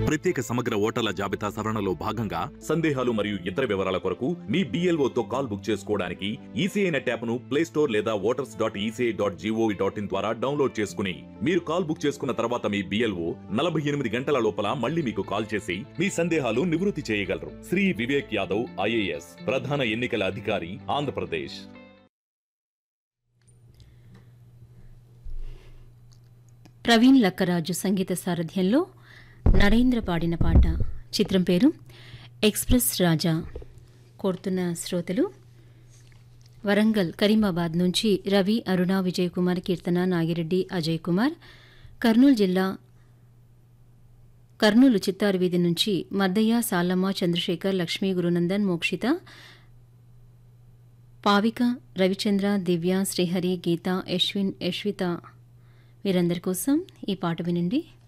ప్రత్యేక సమగ్ర ఓటర్ల జాబితా సవరణలో భాగంగా సందేహాలు మరియు ఇతర వివరాల కొరకు మీ BLO తో కాల్ బుక్ చేసుకోవడానికి ఈసీఐ నెట్ యాప్ ను ప్లే స్టోర్ లేదా voters dot ECI dot GOV dot IN ద్వారా డౌన్లోడ్ చేసుకుని మీరు కాల్ బుక్ చేసుకున్న తర్వాత మీ బిఎల్ఓ నలభై ఎనిమిది గంటల లోపల మళ్ళీ మీకు కాల్ చేసి మీ సందేహాలు నివృత్తి చేయగలరు శ్రీ వివేక్ యాదవ్ ఐఏఎస్ ప్రధాన ఎన్నికల అధికారి ఆంధ్రప్రదేశ్ ప్రవీణ్ లక్కరాజు సంగీత సారథ్యంలో నరేంద్ర పాడిన పాట చిత్రం పేరు ఎక్స్ప్రెస్ రాజా కోరుతున్న శ్రోతలు వరంగల్ కరీమాబాద్ నుంచి రవి అరుణ విజయ్ కుమార్ కీర్తన నాగిరెడ్డి అజయ్ కుమార్ కర్నూలు జిల్లా కర్నూలు చిత్తారు వీధి నుంచి మద్దయ్య సాలమ్మ చంద్రశేఖర్ లక్ష్మీ గురునందన్ మోక్షిత పావిక రవిచంద్ర దివ్య శ్రీహరి గీత యశ్విన్ యశ్విత వీరందరి కోసం ఈ పాట వినండి